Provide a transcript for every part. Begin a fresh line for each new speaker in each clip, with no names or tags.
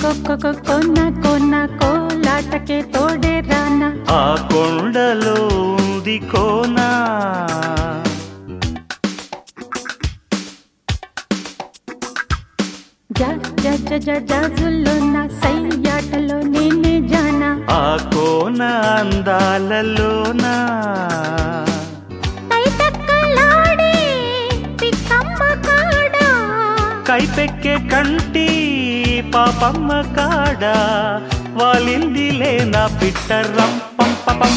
కొక్క కొన్న కొన్న కోలాటకే తోడే రానా
ఆ కొండలో ఉంది కోనా
జ జ జ జ జాజుల్లో నా సయ్యాటలో నేనే జానా
ఆ కోన అందాలలోనా
తైతక్కలాడే పిక్కమ్మ కాడా
కైపెక్కే కంటి పాపమ్మ కాడ వాలిందిలే నా పిట్ట రంపం పపం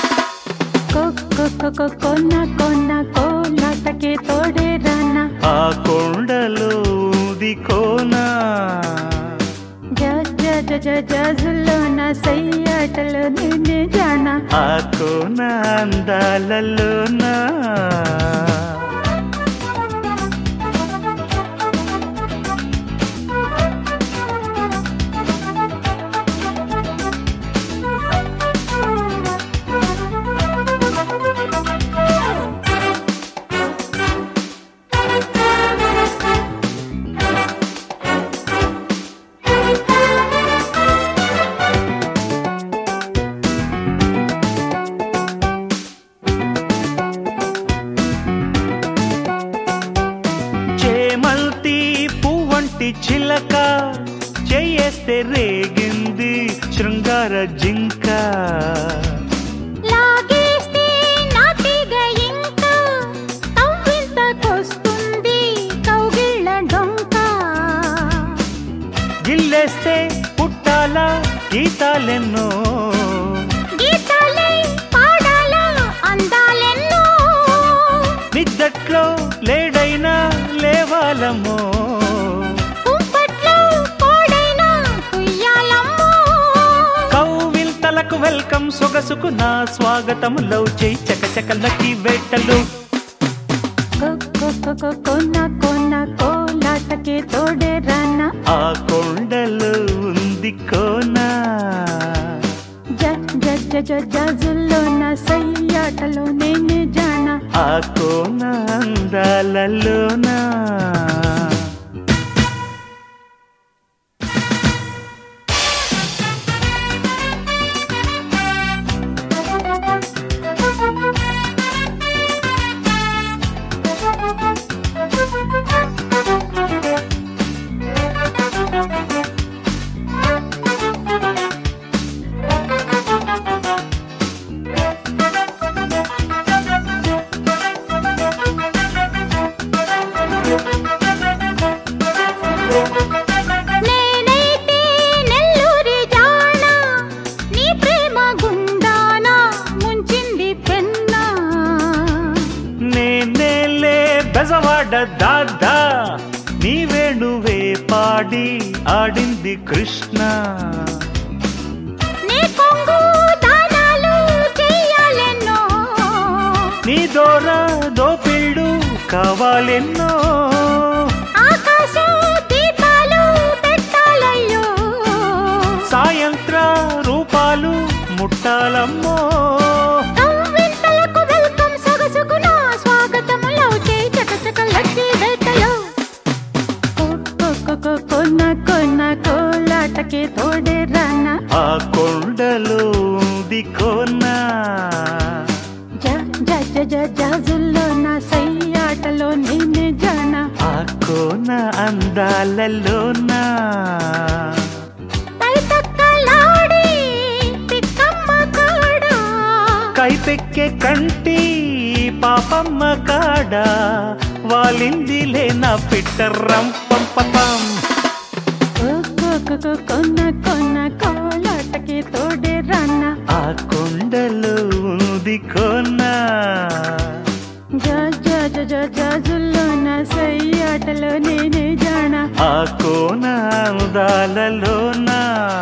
కొక్క కొన్న కొన్న కోలాటకే తోడే రానా
ఆ కొండలో ఉంది కోనా
జ జ జ జ జాజుల్లో నా సయ్యాటలో నేనే జానా
ఆ కోన అందాలలోనా చేమల్తి పువ్వంటి చిలక చేయేస్తే రేగింది శృంగార జింక
లాగేస్తే నాటిగ ఇంకా కవ్వింతకొస్తుంది కౌగిళ్ళ డొంక
గిల్లేస్తే పుట్టాల గీతాలెన్నో
గీతాలే పాడాల అందాలెన్నో
నిద్దట్లో లేడైనా లేవాలమ్మో
కుంపట్లో కోడైన కుయ్యాలమ్మో
కౌవిల్తలకు వెల్కమ్ సొగసుకు నా స్వాగతం లవ్ చేయి చకచకలకి వేటలు
కొక్క కొన్న కొన్న కోలాటకే తోడే రానా
ఆ కొండలో ఉంది కోనా
జ జ జ జ జాజుల్లో నా సయ్యాటలో నేనే జానా
ఆ కోన అందాలలోనా
నేనైతే నెల్లూరి జానా నీ ప్రేమ గుండానా ముంచింది పెన్నా
నేనేలే బెజవాడ దాదా నీ వేణువే పాడి ఆడింది కృష్ణ
నీ కొంగు దానాలు చెయ్యాలెన్నో
నీ దోర దోపిళ్ళు కావాలెన్నో
ఆకాశ దీపాలు పెట్టాలయ్యో
సాయంత్ర రూపాలు ముట్టాలమ్మో
కవ్వింతలకు వెల్కమ్ సొగసుకు నా స్వాగతం లవ్ చేయి చకచక లచ్చి వేటలో కొన్న కొన్న కోలాటకే తోడే రానా
ఆ కొండలో ఉంది కోనా
జ జ జ జ జాజుల్లో నా సయ్యాటలో నేనే జానా
ఆ కోన అందాలలోనా
తైతక్కలాడి పిక్కమ్మ కాడా
కైపెక్కే కంటి పాపమ్మ కాడ వాలిందిలే నా పిట్ట రంపం పపం
కొన్న కొన్న కోలాటకే తోడే రానా
ఆ కొండలో ఉంది కోనా
జ జ జ జ జాజుల్లో నా సయ్యాటలో నేనే జానా
ఆ కోన అందాలలోనా